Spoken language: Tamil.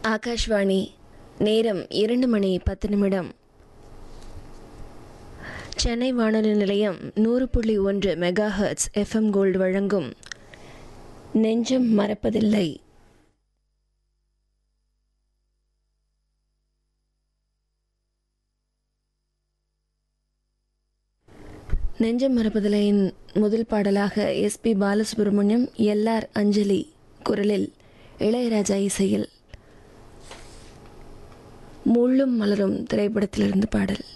ஆகாஷ்வாணி நேரம் இரண்டு மணி பத்து நிமிடம் சென்னை வானொலி நிலையம் நூறு புள்ளி ஒன்று மெகா ஹெர்ட்ஸ் எஃப்எம் கோல்டு வழங்கும் நெஞ்சம் மறப்பதில்லை நெஞ்சம் மறப்பதில்லையின் முதல் பாடலாக எஸ்பி பாலசுப்ரமணியம் எல்ஆர் அஞ்சலி குரலில் இளையராஜா இசையில் முள்ளும் மலரும் திரைப்படத்திலிருந்து பாடல்